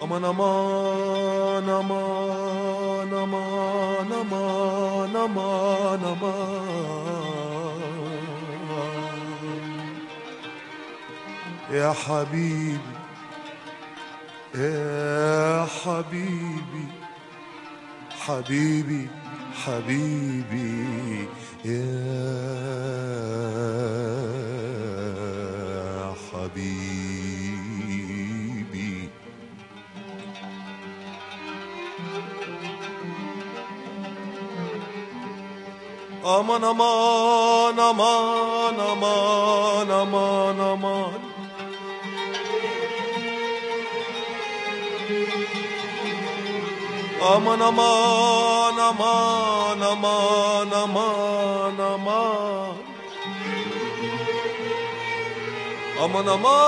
aman aman aman aman aman aman aman يا حبيبي يا حبيبي حبيبي حبيبي يا حبيبي aman aman aman aman aman aman aman aman aman aman aman aman aman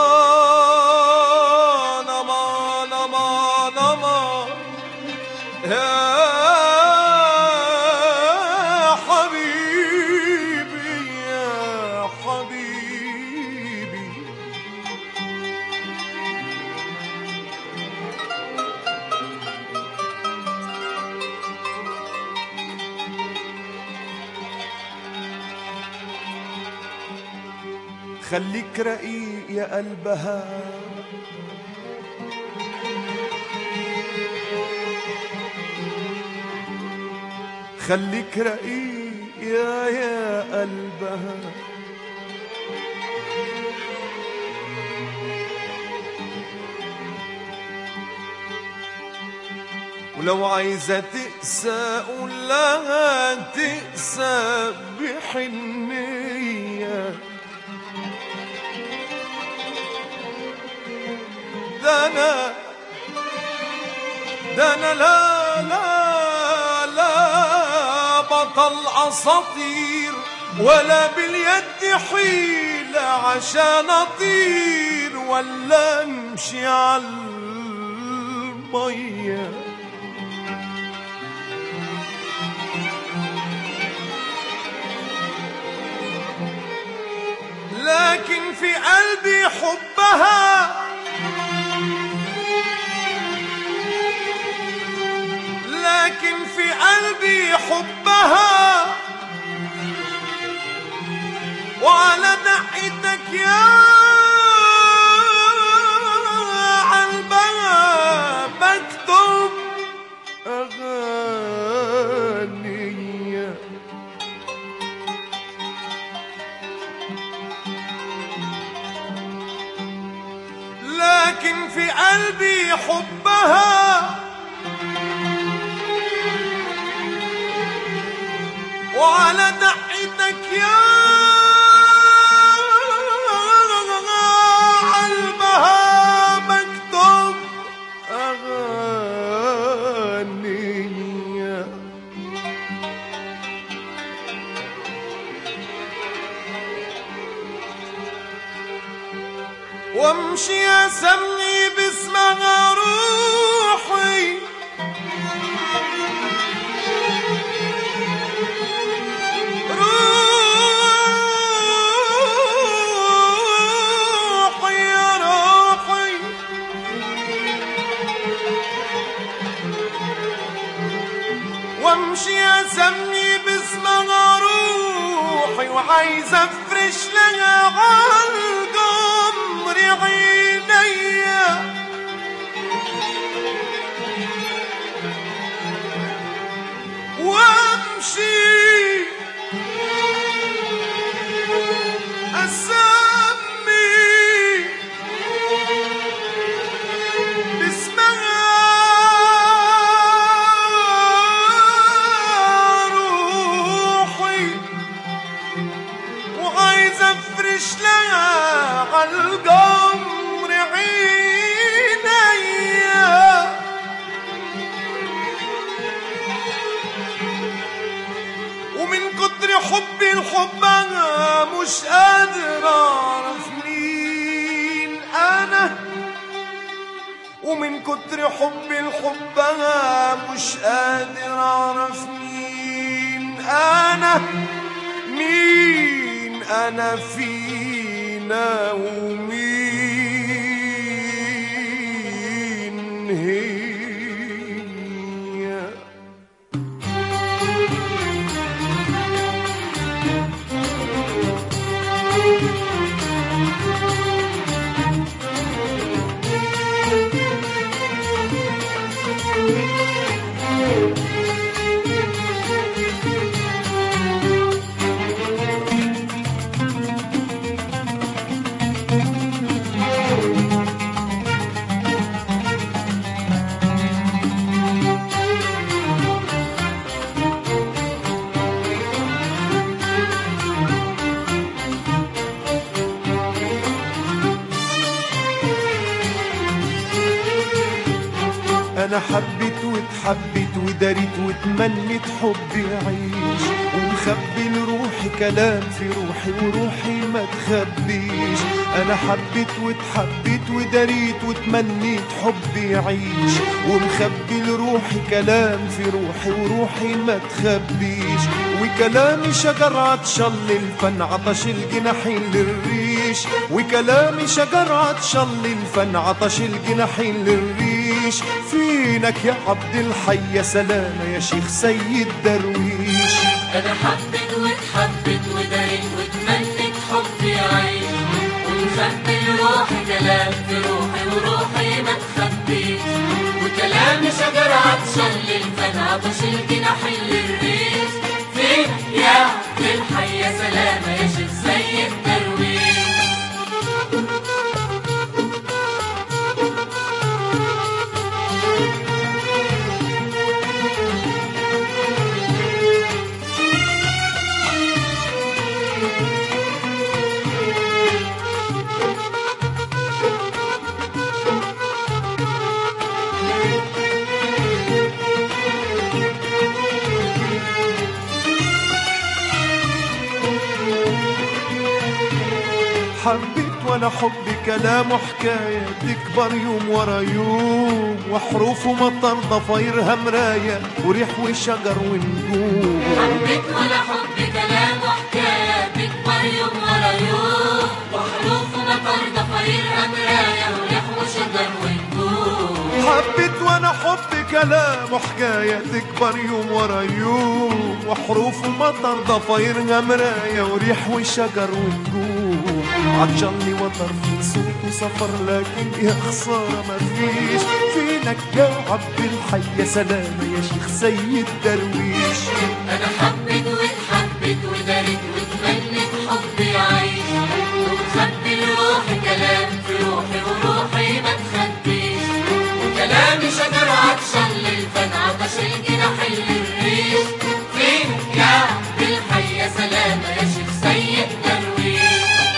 aman aman aman aman يا حبيبي يا حبيبي خليك رقيق يا قلبها خليك رقيق يا يا قلبها ولو عايزة تقسى قول لها تقسى بحنية ده أنا ده أنا لا لا لا بطل أساطير ولا باليد حيلة عشان أطير ولا أمشي على المية لكن في قلبي حبها لكن في قلبي حبها وعلى ناحيتك يا قلبها بكتب أغاني لكن في قلبي حبها وعلى ناحيتك يا قلبها مكتوب أغاني وامشي اسمي باسمها روحي روحي يا روحي وامشي اسمي باسمها روحي وعايز افرش لها عالقمر عينيا وامشي اسمي باسمها روحي وعايز افرش لها عالقمر عينيا ومن كتر حبي لحبها مش قادر اعرف مين انا ومن كتر حبي لحبها مش قادر اعرف مين انا مين انا فينا ومين انا حبيت واتحبيت وداريت واتمنيت حبي اعيش ومخبي لروحي كلام في روحي وروحي ما تخبيش انا حبيت واتحبيت وداريت واتمنيت حبي يعيش ومخبي لروحي كلام في روحي وروحي ما تخبيش وكلامي شجر عطشل الفن عطش الجناحين للريش وكلامي شجر عطشل الفن عطش الجناحين للريش فينك يا عبد الحي يا سلامة يا شيخ سيد درويش انا حبيت واتحبيت وداريت واتمنيت حبي يعيش ومخبي روحي كلام في روحي وروحي ما تخبيش وكلامي شجر عطشان للفن عطش الجناحين للريش فين يا عبد الحي يا سلامة يا شيخ سيد درويش حبيت وانا حبي كلام وحكاية تكبر يوم ورا يوم وحروف ومطر ضفايرها مراية وريح وشجر ونجوم حبيت ولا حب كلام وحكاية تكبر يوم ورا يوم وحروف ومطر ضفايرها مراية وريح وشجر ونجوم حبيت وانا حبي كلام وحكاية تكبر يوم ورا يوم وحروف ومطر ضفايرها مراية وريح وشجر ونجوم عطشان وطر في صوت وسفر لكن يا خسارة ما فيش فينك يا عبد الحي يا سلامة يا شيخ سيد درويش أنا حبيت واتحبيت وداريت واتمنيت حبي يعيش ومخبي لروحي كلام في روحي وروحي ما تخبيش وكلامي شجر عطشان للفن عطش الجناحين للريش فين يا عبد الحي يا سلامة يا شيخ سيد درويش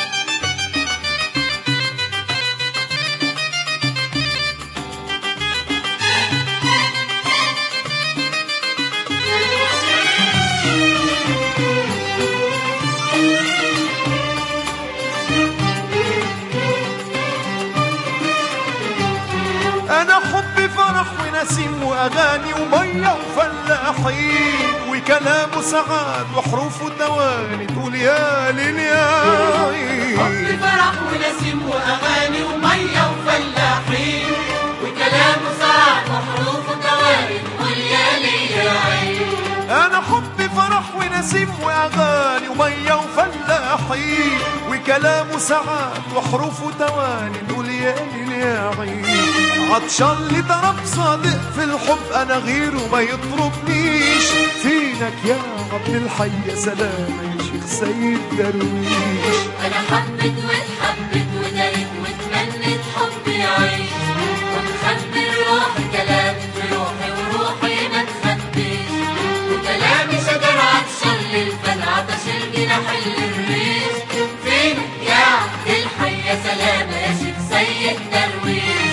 انا حبي فرح ونسيم واغاني وميه وفلاحين وكلام سعاد وحروف ودواني تقول يا ليل يا عين حب فرح ونسيم واغاني وميه وفلاحين وكلام سعد وحروف وتوارد واليالي يا عين انا حبي فرح ونسيم واغاني وميه وفلاحين وكلام سعاد وحروف وتواني نقول يا ليل يا عين عطشان لطرب صادق في الحب انا غيره ما يطربنيش فينك يا عبد الحي يا سلامة يا شيخ سيد درويش انا حبيت واتحبيت وداريت واتمنيت حبي يعيش ومخبي روحي كلام في روحي وروحي ما تخبيش وكلامي شجر عطشان للفن عطش الجناحين للريش فين يا عبد الحي يا سلامة يا شيخ سيد درويش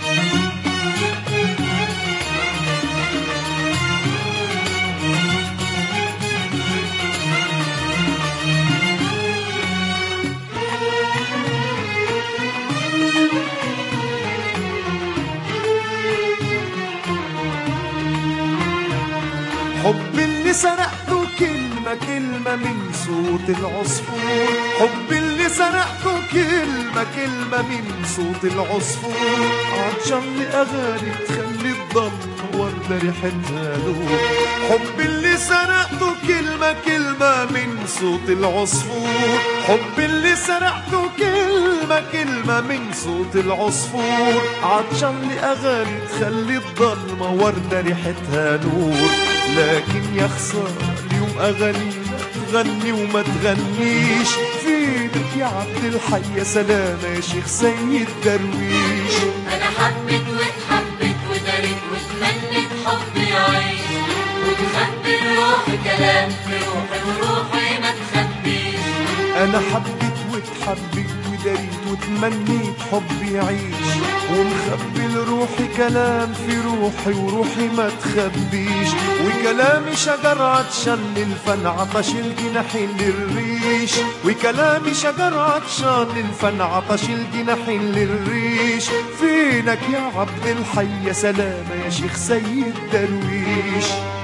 حب اللي سرقته كلمة كلمة من صوت العصفور حب اللي سرقته كلمة كلمة من صوت العصفور عطشان لأغاني تخلي الضلمة وردة ريحتها نور حب اللي سرقته كلمة كلمة من صوت العصفور حب اللي سرقته كلمة كلمة من صوت العصفور عطشان لأغاني تخلي الضلمة وردة ريحتها نور لكن يا خسارة اليوم أغانينا تغني وما تغنيش فينك يا عبد الحي يا سلامة يا شيخ سيد درويش انا حبيت واتحبيت وداريت واتمنيت حبي يعيش وتخبي روحي كلام في روحي وروحي ما تخبيش أنا حبيت واتحبيت وداريت وتمنيت حبي يعيش ومخبي لروحي كلام في روحي وروحي ما تخبيش وكلامي شجر عطشان للفن عطش الجناحين للريش وكلامي شجر عطشان للفن عطش الجناحين للريش فينك يا عبد الحي يا سلامة يا شيخ سيد درويش